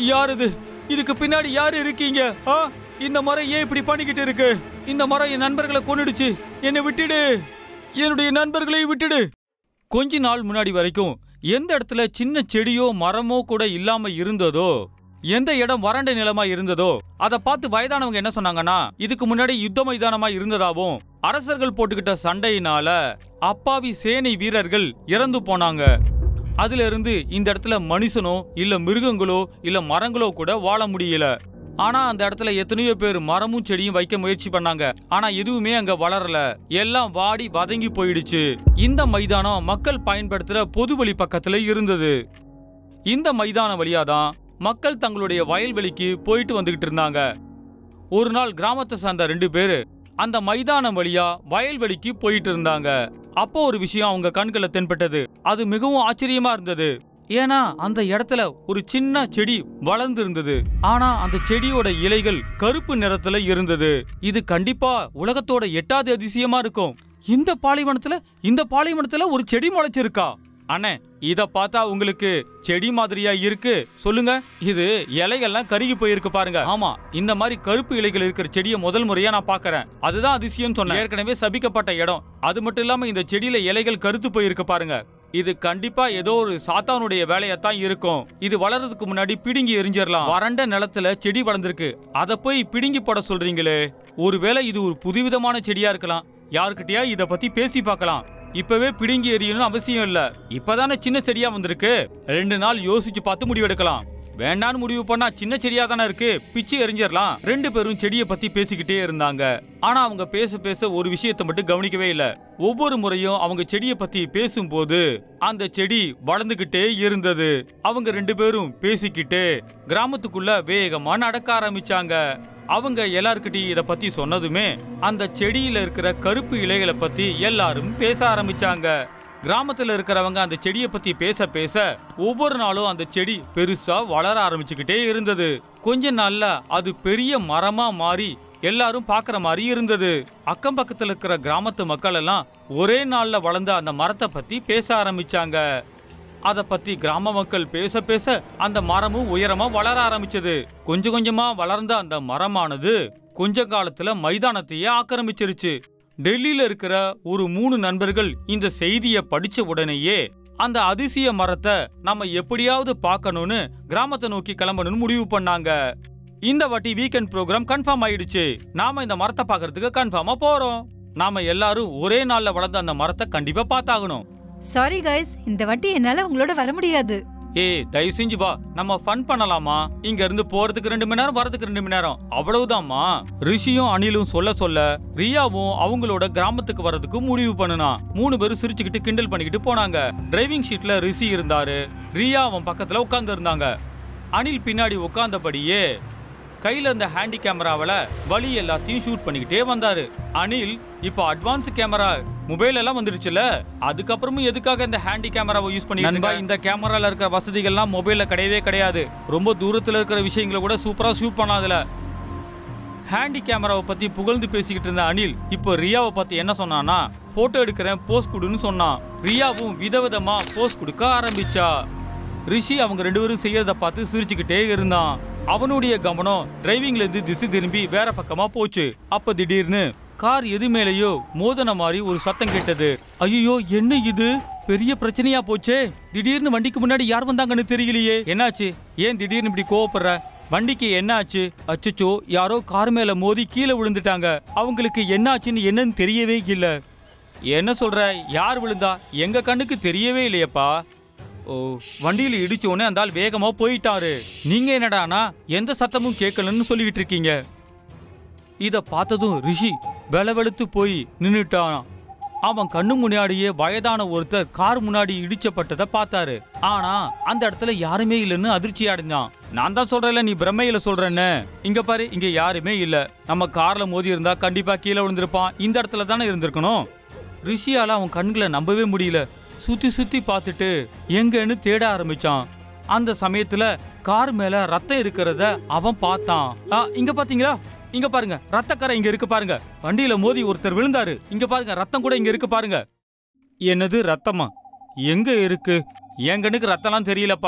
யார் இது இதுக்கு பின்னாடி யாரு இருக்கீங்க ஆ இந்த மரம் ஏன் இப்படி பண்ணிக்கிட்டு இருக்கு இந்த மரம் என் நண்பர்களை கொன்னுடுச்சு என்னை விட்டுடு என்னுடைய நண்பர்களை விட்டுடு கொஞ்ச நாள் முன்னாடி வரைக்கும் எந்த இடத்துல சின்ன செடியோ மரமோ கூட இல்லாம இருந்ததோ எந்த இடம் வறண்ட நிலமா இருந்ததோ அதை பார்த்து வயதானவங்க என்ன சொன்னாங்கன்னா இதுக்கு முன்னாடி யுத்த மைதானமா இருந்ததாவும் அரசர்கள் போட்டுக்கிட்ட சண்டையினால அப்பாவி சேனை வீரர்கள் இறந்து போனாங்க அதுல இருந்து இந்த இடத்துல மனுஷனோ இல்ல மிருகங்களோ இல்ல மரங்களோ கூட வாழ முடியல ஆனா அந்த இடத்துல எத்தனையோ பேர் மரமும் செடியும் வைக்க முயற்சி பண்ணாங்க ஆனா எதுவுமே அங்க வளரல எல்லாம் வாடி வதங்கி போயிடுச்சு இந்த மைதானம் மக்கள் பயன்படுத்துற பொது வழி பக்கத்துல இருந்தது இந்த மைதானம் வழியாதான் மக்கள் தங்களுடைய வயல்வெளிக்கு போயிட்டு வந்துகிட்டு இருந்தாங்க ஒரு நாள் கிராமத்தை சார்ந்த ரெண்டு பேரு அந்த மைதானம் வழியா வயல்வெளிக்கு போயிட்டு இருந்தாங்க அப்போ ஒரு விஷயம் அவங்க கண்களை தென்பட்டது அது மிகவும் ஆச்சரியமா இருந்தது ஏன்னா அந்த இடத்துல ஒரு சின்ன செடி வளர்ந்து இருந்தது ஆனா அந்த செடியோட இலைகள் கருப்பு நிறத்துல இருந்தது இது கண்டிப்பா உலகத்தோட எட்டாவது அதிசயமா இருக்கும் இந்த பாலைவனத்துல இந்த பாலைவனத்துல ஒரு செடி முளைச்சிருக்கா அண்ணே இத பார்த்தா உங்களுக்கு செடி மாதிரியா இருக்கு சொல்லுங்க இது இலைகள்லாம் கருகி போயிருக்கு பாருங்க ஆமா இந்த மாதிரி கருப்பு இலைகள் இருக்கிற செடியை முதல் முறையா நான் பார்க்கறேன் அதுதான் அதிசயம் சொன்னேன் ஏற்கனவே சபிக்கப்பட்ட இடம் அது மட்டும் இல்லாம இந்த செடியில இலைகள் கருத்து போயிருக்கு பாருங்க இது கண்டிப்பா ஏதோ ஒரு சாத்தானுடைய வேலையாத்தான் இருக்கும் இது வளர்றதுக்கு முன்னாடி பிடுங்கி எரிஞ்சிடலாம் வறண்ட நிலத்துல செடி வளர்ந்துருக்கு அத போய் பிடுங்கி போட சொல்றீங்களே ஒருவேளை இது ஒரு புதுவிதமான செடியா இருக்கலாம் யாருக்கிட்டயா இத பத்தி பேசி பார்க்கலாம் இப்பவே பிடுங்கி எறியணும்னு அவசியம் இல்ல இப்பதானே சின்ன செடியா வந்திருக்கு ரெண்டு நாள் யோசிச்சு பார்த்து முடிவெடுக்கலாம் வேண்டான்னு முடிவு பண்ணா சின்ன செடியா தானே இருக்கு பிச்சு எரிஞ்சிடலாம் ரெண்டு பேரும் செடியை பத்தி பேசிக்கிட்டே இருந்தாங்க ஆனா அவங்க பேச பேச ஒரு விஷயத்தை மட்டும் கவனிக்கவே இல்ல ஒவ்வொரு முறையும் அவங்க செடியை பத்தி பேசும்போது அந்த செடி வளர்ந்துகிட்டே இருந்தது அவங்க ரெண்டு பேரும் பேசிக்கிட்டு கிராமத்துக்குள்ள வேகமா நடக்க ஆரம்பிச்சாங்க அவங்க எல்லார்கிட்டயும் இத பத்தி சொன்னதுமே அந்த செடியில இருக்கிற கருப்பு இலைகளை பத்தி எல்லாரும் பேச ஆரம்பிச்சாங்க கிராமத்துல இருக்கிறவங்க அந்த செடியை பத்தி பேச பேச ஒவ்வொரு நாளும் அந்த செடி பெருசா வளர ஆரம்பிச்சுக்கிட்டே இருந்தது கொஞ்ச நாள்ல அது பெரிய மரமா மாறி எல்லாரும் பாக்குற மாதிரி இருந்தது அக்கம் பக்கத்துல இருக்கிற கிராமத்து மக்கள் எல்லாம் ஒரே நாள்ல வளர்ந்த அந்த மரத்தை பத்தி பேச ஆரம்பிச்சாங்க அத பத்தி கிராம மக்கள் பேச பேச அந்த மரமும் உயரமா வளர ஆரம்பிச்சது கொஞ்சம் கொஞ்சமா வளர்ந்த அந்த மரமானது கொஞ்ச காலத்துல மைதானத்தையே ஆக்கிரமிச்சிருச்சு டெல்லியில இருக்கிற ஒரு மூணு நண்பர்கள் இந்த செய்திய படிச்ச உடனேயே அந்த அதிசய மரத்தை நம்ம எப்படியாவது பார்க்கணும்னு கிராமத்தை நோக்கி கிளம்பணும்னு முடிவு பண்ணாங்க இந்த வாட்டி வீக்கெண்ட் ப்ரோக்ராம் கன்ஃபார்ம் ஆயிடுச்சு நாம இந்த மரத்தை பார்க்கறதுக்கு கன்ஃபார்மா போறோம் நாம எல்லாரும் ஒரே நாள்ல வளர்ந்த அந்த மரத்தை கண்டிப்பா பார்த்தாகணும் சாரி கைஸ் இந்த வாட்டி என்னால உங்களோட வர முடியாது ஏய் தயவு செஞ்சு வா நம்ம ஃபன் பண்ணலாமா இங்க இருந்து போறதுக்கு ரெண்டு மணி நேரம் வரதுக்கு ரெண்டு மணி நேரம் அவ்வளவுதாம்மா ரிஷியும் அனிலும் சொல்ல சொல்ல ரியாவும் அவங்களோட கிராமத்துக்கு வர்றதுக்கு முடிவு பண்ணுனா மூணு பேரும் சிரிச்சுக்கிட்டு கிண்டல் பண்ணிக்கிட்டு போனாங்க டிரைவிங் ஷீட்ல ரிஷி இருந்தாரு ரியா அவன் பக்கத்துல உட்கார்ந்து இருந்தாங்க அனில் பின்னாடி உட்கார்ந்தபடியே கையில இருந்த ஹேண்டி கேமராவில வழி எல்லாத்தையும் ஷூட் பண்ணிக்கிட்டே வந்தாரு அனில் இப்போ அட்வான்ஸ் கேமரா மொபைல் எல்லாம் வந்துடுச்சுல அதுக்கப்புறமும் எதுக்காக இந்த ஹேண்டி கேமராவை யூஸ் பண்ணி நண்பா இந்த கேமரால இருக்கிற வசதிகள்லாம் மொபைல்ல கிடையவே கிடையாது ரொம்ப தூரத்துல இருக்கிற விஷயங்களை கூட சூப்பரா ஷூட் பண்ணாதுல ஹேண்டி கேமராவை பத்தி புகழ்ந்து பேசிக்கிட்டு இருந்த அனில் இப்போ ரியாவை பத்தி என்ன சொன்னானா போட்டோ எடுக்கிறேன் போஸ் கொடுன்னு சொன்னான் ரியாவும் விதவிதமா போஸ் கொடுக்க ஆரம்பிச்சா ரிஷி அவங்க ரெண்டு பேரும் செய்யறத பார்த்து சிரிச்சுக்கிட்டே இருந்தான் அவனுடைய கவனம் டிரைவிங்ல இருந்து திசை திரும்பி வேற பக்கமா போச்சு அப்ப திடீர்னு கார் எது மேலேயோ மோதன மாதிரி ஒரு சத்தம் கேட்டது ஐயோ என்ன இது பெரிய பிரச்சனையா போச்சே திடீர்னு வண்டிக்கு முன்னாடி யார் வந்தாங்கன்னு தெரியலையே என்னாச்சு ஏன் திடீர்னு இப்படி கோவப்படுற வண்டிக்கு என்ன ஆச்சு அச்சச்சோ யாரோ கார் மேல மோதி கீழே விழுந்துட்டாங்க அவங்களுக்கு என்ன ஆச்சுன்னு என்னன்னு தெரியவே இல்ல என்ன சொல்ற யார் விழுந்தா எங்க கண்ணுக்கு தெரியவே இல்லையப்பா ஓ வண்டியில இடிச்ச உடனே அந்த ஆள் வேகமா போயிட்டாரு நீங்க என்னடானா எந்த சத்தமும் கேட்கலன்னு சொல்லிக்கிட்டு இருக்கீங்க இத பார்த்ததும் ரிஷி வெளவெளுத்து போய் நின்னுட்டான் அவன் கண்ணு முன்னாடியே வயதான ஒருத்தர் கார் முன்னாடி இடிச்சப்பட்டதை பார்த்தாரு ஆனா அந்த இடத்துல யாருமே இல்லைன்னு அதிர்ச்சி அடைஞ்சான் நான் தான் சொல்றேன்ல நீ பிரம்மையில சொல்றேன்னு இங்க பாரு இங்க யாருமே இல்ல நம்ம கார்ல மோதி இருந்தா கண்டிப்பா கீழே விழுந்திருப்பான் இந்த இடத்துல தானே இருந்திருக்கணும் ரிஷியால அவன் கண்களை நம்பவே முடியல சுத்தி சுத்தி பார்த்துட்டு எங்கன்னு தேட ஆரம்பிச்சான் அந்த சமயத்துல கார் மேல ரத்தம் இருக்கிறத அவன் பார்த்தான் ஆ, இங்க பாத்தீங்களா இங்க பாருங்க ரத்தக்கரை இங்க இருக்கு பாருங்க வண்டியில மோதி ஒருத்தர் விழுந்தாரு இங்க பாருங்க ரத்தம் கூட இங்க இருக்கு பாருங்க என்னது ரத்தமா எங்க இருக்கு என் கண்ணுக்கு ரத்தம்லாம் தெரியலப்பா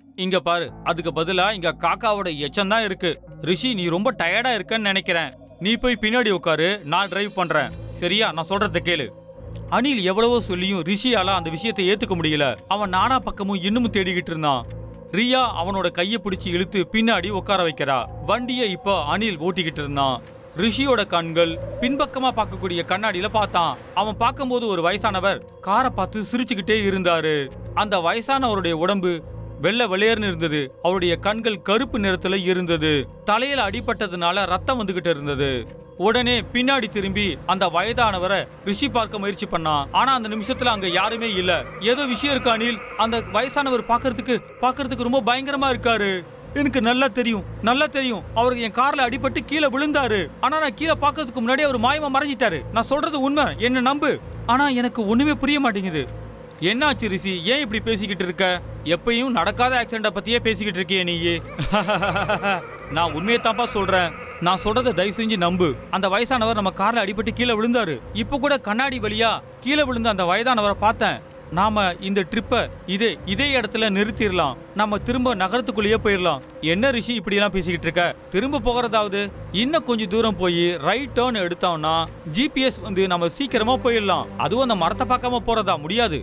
இங்க பாரு அதுக்கு பதிலா இங்க காக்காவோட எச்சம் தான் இருக்கு ரிஷி நீ ரொம்ப டயர்டா இருக்கன்னு நினைக்கிறேன் நீ போய் பின்னாடி உட்காரு நான் டிரைவ் பண்றேன் சரியா நான் சொல்றத கேளு அனில் எவ்வளவோ சொல்லியும் ரிஷியால அந்த விஷயத்தை ஏத்துக்க முடியல அவன் நானா பக்கமும் இன்னமும் தேடிக்கிட்டு இருந்தான் ரியா அவனோட கையை பிடிச்சு இழுத்து பின்னாடி உட்கார வைக்கிறா வண்டியை இப்போ அனில் ஓட்டிக்கிட்டு இருந்தான் ரிஷியோட கண்கள் பின்பக்கமா பார்க்கக்கூடிய கண்ணாடியில பார்த்தான் அவன் பார்க்கும்போது ஒரு வயசானவர் காரை பார்த்து சிரிச்சுக்கிட்டே இருந்தாரு அந்த வயசானவருடைய உடம்பு வெள்ளை வெளியேர்னு இருந்தது அவருடைய கண்கள் கருப்பு நிறத்துல இருந்தது தலையில அடிபட்டதுனால ரத்தம் வந்துகிட்டு இருந்தது உடனே பின்னாடி திரும்பி அந்த வயதானவரை ரிஷி பார்க்க முயற்சி பண்ணான் ஆனா அந்த நிமிஷத்துல அங்க யாருமே இல்ல ஏதோ விஷயம் இருக்கு அனில் அந்த வயசானவர் பார்க்கிறதுக்கு பார்க்கிறதுக்கு ரொம்ப பயங்கரமா இருக்காரு எனக்கு நல்லா தெரியும் நல்லா தெரியும் அவருக்கு என் கார்ல அடிபட்டு கீழே விழுந்தாரு ஆனா நான் கீழே பார்க்கறதுக்கு முன்னாடி அவர் மாயமா மறைஞ்சிட்டாரு நான் சொல்றது உண்மை என்ன நம்பு ஆனா எனக்கு ஒண்ணுமே புரிய மாட்டேங்குது என்னாச்சு ரிஷி ஏன் இப்படி பேசிக்கிட்டு இருக்க எப்பயும் நடக்காத ஆக்சிடென்ட பத்தியே பேசிக்கிட்டு இருக்கியே நீயே நான் உண்மையை தாப்பா சொல்றேன் நான் சொல்றதை தயவு செஞ்சு நம்பு அந்த வயசானவர் நம்ம கார்ல அடிபட்டு கீழே விழுந்தாரு இப்ப கூட கண்ணாடி வழியா கீழே விழுந்த அந்த வயதானவரை பார்த்தேன் நாம இந்த ட்ரிப்பை இதே இதே இடத்துல நிறுத்திடலாம் நம்ம திரும்ப நகரத்துக்குள்ளேயே போயிடலாம் என்ன ரிஷி இப்படி எல்லாம் பேசிக்கிட்டு இருக்க திரும்ப போகிறதாவது இன்னும் கொஞ்சம் தூரம் போய் ரைட் டேர்ன் எடுத்தோம்னா ஜிபிஎஸ் வந்து நம்ம சீக்கிரமா போயிடலாம் அதுவும் அந்த மரத்தை பார்க்காம போறதா முடியாது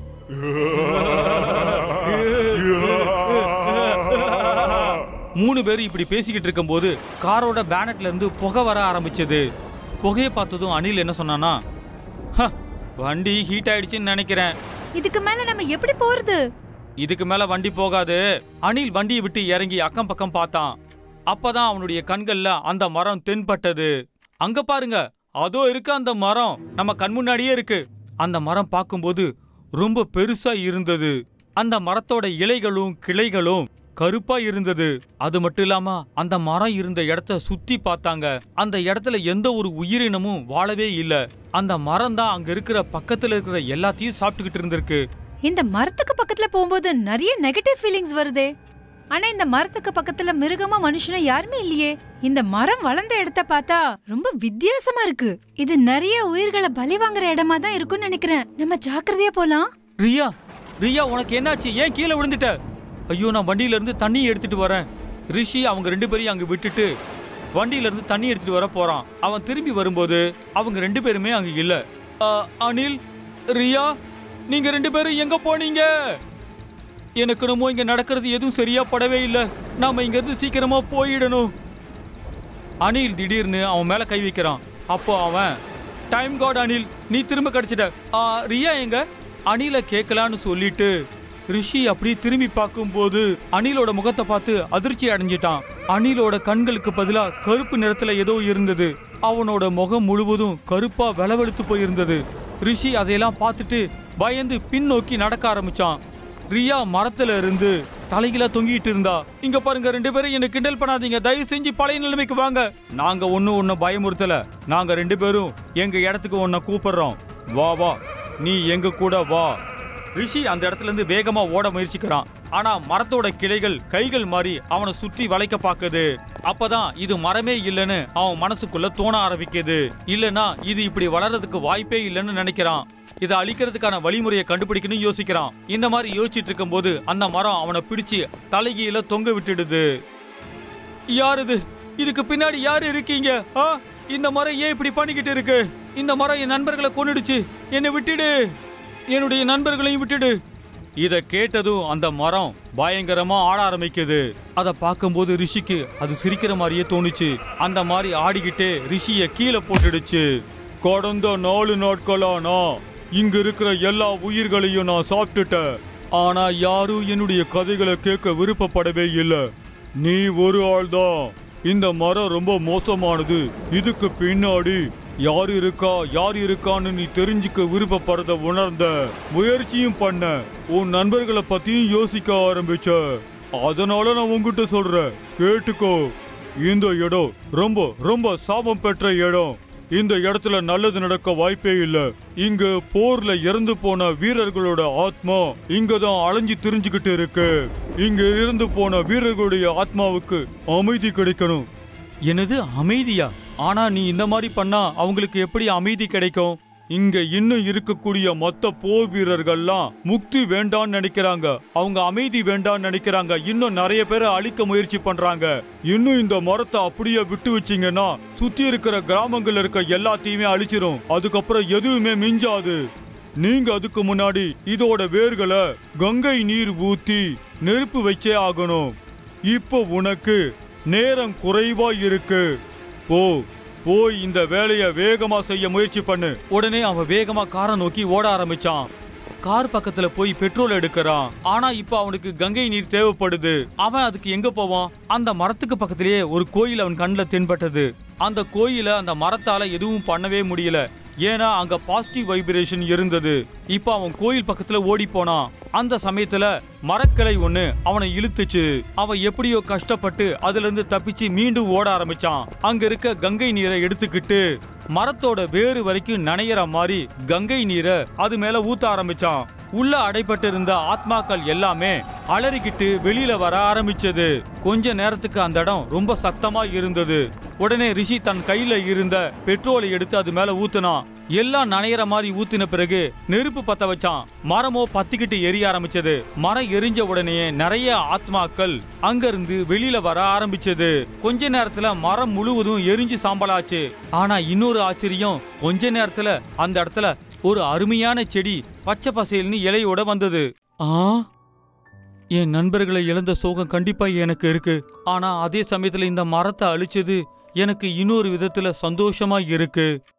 மூணு பேர் இப்படி பேசிக்கிட்டு இருக்கும்போது காரோட பேனட்ல இருந்து புகை வர ஆரம்பிச்சது புகையை பார்த்ததும் அனில் என்ன சொன்னானா "ஹ, வண்டி ஹீட் ஆயிடுச்சுன்னு நினைக்கிறேன் இதுக்கு மேல நம்ம எப்படி போறது இதுக்கு மேல வண்டி போகாது அனில் வண்டியை விட்டு இறங்கி அக்கம் பக்கம் பார்த்தான் அப்பதான் அவனுடைய கண்கள்ல அந்த மரம் தென்பட்டது அங்க பாருங்க அதோ இருக்கு அந்த மரம் நம்ம கண் முன்னாடியே இருக்கு அந்த மரம் பார்க்கும்போது ரொம்ப பெருசா இருந்தது அந்த மரத்தோட இலைகளும் கிளைகளும் கருப்பா இருந்தது அது மட்டும் இல்லாம அந்த மரம் இருந்த இடத்த சுத்தி பார்த்தாங்க அந்த இடத்துல எந்த ஒரு உயிரினமும் வாழவே இல்ல அந்த மரம் தான் அங்க இருக்கிற பக்கத்துல இருக்கிற எல்லாத்தையும் சாப்பிட்டுக்கிட்டு இருந்திருக்கு இந்த மரத்துக்கு பக்கத்துல போகும்போது நிறைய நெகட்டிவ் ஃபீலிங்ஸ் வருதே ஆனா இந்த மரத்துக்கு பக்கத்துல மிருகமா மனுஷனா யாருமே இல்லையே இந்த மரம் வளர்ந்த இடத்த பார்த்தா ரொம்ப வித்தியாசமா இருக்கு இது நிறைய உயிர்களை பலி வாங்குற இடமா தான் இருக்கும்னு நினைக்கிறேன் நம்ம ஜாக்கிரதையா போலாம் ரியா ரியா உனக்கு என்னாச்சு ஏன் கீழே விழுந்துட்ட ஐயோ நான் வண்டியில இருந்து தண்ணி எடுத்துட்டு வரேன் ரிஷி அவங்க ரெண்டு பேரையும் அங்க விட்டுட்டு வண்டியில இருந்து தண்ணி எடுத்துட்டு வர போறான் அவன் திரும்பி வரும்போது அவங்க ரெண்டு பேருமே அங்க இல்ல அ, அனில் ரியா நீங்க ரெண்டு பேரும் எங்க போனீங்க எனக்கு என்னமோ இங்க நடக்கிறது எதுவும் சரியா படவே இல்ல நாம இங்க இருந்து சீக்கிரமா போயிடணும் அனில் திடீர்னு அவன் மேல கை வைக்கிறான் அப்போ அவன் டைம் காட் அனில் நீ திரும்ப கிடைச்சிட்ட ஆ, ரியா எங்க அனில கேட்கலான்னு சொல்லிட்டு ரிஷி அப்படி திரும்பி பார்க்கும்போது அனிலோட முகத்தை பார்த்து அதிர்ச்சி அடைஞ்சிட்டான் அனிலோட கண்களுக்கு பதிலா கருப்பு நிறத்துல ஏதோ இருந்தது அவனோட முகம் முழுவதும் கருப்பா வெளவெளுத்து போயிருந்தது ரிஷி அதையெல்லாம் பார்த்துட்டு பயந்து பின்னோக்கி நடக்க ஆரம்பிச்சான் ரியா மரத்துல இருந்து தலைகீழ தொங்கிட்டு இருந்தா இங்க பாருங்க ரெண்டு பேரும் என்ன கிண்டல் பண்ணாதீங்க தயவு செஞ்சு பழைய நிலைமைக்கு வாங்க நாங்க ஒன்னும் உன்னை பயமுறுத்தல நாங்க ரெண்டு பேரும் எங்க இடத்துக்கு உன்னை கூப்பிடுறோம் வா வா நீ எங்க கூட வா ரிஷி அந்த இடத்துல இருந்து வேகமா ஓட முயற்சிக்கிறான் ஆனா மரத்தோட கிளைகள் கைகள் மாறி அவனை சுற்றி வளைக்க பாக்குது அப்பதான் இது மரமே இல்லைன்னு அவன் மனசுக்குள்ள தோண ஆரம்பிக்குது இல்லனா இது இப்படி வளர்றதுக்கு வாய்ப்பே இல்லைன்னு நினைக்கிறான் இதை அழிக்கிறதுக்கான வழிமுறையை கண்டுபிடிக்கணும் யோசிக்கிறான் இந்த மாதிரி யோசிச்சுட்டு இருக்கும்போது அந்த மரம் அவனை பிடிச்சு தலைகீழ தொங்க விட்டுடுது யார் இது இதுக்கு பின்னாடி யார் இருக்கீங்க ஆ இந்த மரம் ஏன் இப்படி பண்ணிக்கிட்டு இருக்கு இந்த மரம் என் நண்பர்களை கொன்னுடுச்சு என்னை விட்டுடு என்னுடைய நண்பர்களையும் விட்டுடு இத கேட்டதும் அந்த மரம் பயங்கரமா ஆட ஆரம்பிக்குது அத பார்க்கும்போது ரிஷிக்கு அது சிரிக்கிற மாதிரியே தோணுச்சு அந்த மாதிரி ஆடிக்கிட்டே ரிஷிய கீழே போட்டுடுச்சு கடந்த நாலு நாட்களா நான் இங்க இருக்கிற எல்லா உயிர்களையும் நான் சாப்பிட்டுட்டேன் ஆனா யாரும் என்னுடைய கதைகளை கேட்க விருப்பப்படவே இல்லை நீ ஒரு ஆள்தான் இந்த மரம் ரொம்ப மோசமானது இதுக்கு பின்னாடி யார் இருக்கா யார் இருக்கான்னு நீ தெரிஞ்சுக்க விருப்பப்படுறத உணர்ந்த முயற்சியும் பண்ண உன் நண்பர்களை பத்தியும் யோசிக்க ஆரம்பிச்ச அதனால நான் உன்கிட்ட சொல்றேன் கேட்டுக்கோ இந்த இடம் ரொம்ப ரொம்ப சாபம் பெற்ற இடம் இந்த இடத்துல நல்லது நடக்க வாய்ப்பே இல்ல இங்க போர்ல இறந்து போன வீரர்களோட ஆத்மா இங்க தான் அலைஞ்சு திரிஞ்சுக்கிட்டு இருக்கு இங்க இருந்து போன வீரர்களுடைய ஆத்மாவுக்கு அமைதி கிடைக்கணும் என்னது அமைதியா ஆனா நீ இந்த மாதிரி பண்ணா அவங்களுக்கு எப்படி அமைதி கிடைக்கும் இங்க இன்னும் இருக்கக்கூடிய மொத்த போர் வீரர்கள்லாம் முக்தி வேண்டான்னு நினைக்கிறாங்க அவங்க அமைதி வேண்டான்னு நினைக்கிறாங்க இன்னும் நிறைய பேரை அழிக்க முயற்சி பண்றாங்க இன்னும் இந்த மரத்தை அப்படியே விட்டு வச்சீங்கன்னா சுத்தி இருக்கிற கிராமங்கள்ல இருக்க எல்லாத்தையுமே அழிச்சிரும் அதுக்கப்புறம் எதுவுமே மிஞ்சாது நீங்க அதுக்கு முன்னாடி இதோட வேர்களை கங்கை நீர் ஊத்தி நெருப்பு வச்சே ஆகணும் இப்போ உனக்கு நேரம் குறைவா இருக்கு போ போய் இந்த வேலையை வேகமா செய்ய முயற்சி பண்ணு உடனே அவன் வேகமா காரை நோக்கி ஓட ஆரம்பிச்சான் கார் பக்கத்துல போய் பெட்ரோல் எடுக்கிறான் ஆனா இப்ப அவனுக்கு கங்கை நீர் தேவைப்படுது அவன் அதுக்கு எங்க போவான் அந்த மரத்துக்கு பக்கத்திலேயே ஒரு கோயில் அவன் கண்ணில் தென்பட்டது அந்த கோயில அந்த மரத்தால எதுவும் பண்ணவே முடியல ஏன்னா அங்க பாசிட்டிவ் வைப்ரேஷன் இருந்தது இப்ப அவன் கோயில் பக்கத்துல ஓடி போனான் அந்த சமயத்துல மரக்கிளை ஒண்ணு அவனை இழுத்துச்சு அவன் எப்படியோ கஷ்டப்பட்டு அதுல இருந்து தப்பிச்சு மீண்டும் ஓட ஆரம்பிச்சான் அங்க இருக்க கங்கை நீரை எடுத்துக்கிட்டு மரத்தோட வேறு வரைக்கும் நனையிற மாதிரி கங்கை நீரை அது மேல ஊத்த ஆரம்பிச்சான் உள்ள அடைபட்டு இருந்த ஆத்மாக்கள் எல்லாமே அலறிக்கிட்டு வெளியில வர ஆரம்பிச்சது கொஞ்ச நேரத்துக்கு அந்த இடம் ரொம்ப சத்தமா இருந்தது உடனே ரிஷி தன் கையில இருந்த பெட்ரோலை எடுத்து அது மேல ஊத்துனான் எல்லாம் நனையிற மாதிரி ஊத்தின பிறகு நெருப்பு பத்த வச்சான் மரமோ பத்திக்கிட்டு எரிய ஆரம்பிச்சது மரம் எரிஞ்ச உடனே நிறைய ஆத்மாக்கள் அங்கிருந்து வெளியில வர ஆரம்பிச்சது கொஞ்ச நேரத்துல மரம் முழுவதும் எரிஞ்சு சாம்பலாச்சு ஆனா இன்னொரு ஆச்சரியம் கொஞ்ச நேரத்துல அந்த இடத்துல ஒரு அருமையான செடி பச்சை பசேல்னு இலையோட வந்தது ஆ என் நண்பர்களை இழந்த சோகம் கண்டிப்பா எனக்கு இருக்கு ஆனா அதே சமயத்துல இந்த மரத்தை அழிச்சது எனக்கு இன்னொரு விதத்துல சந்தோஷமா இருக்கு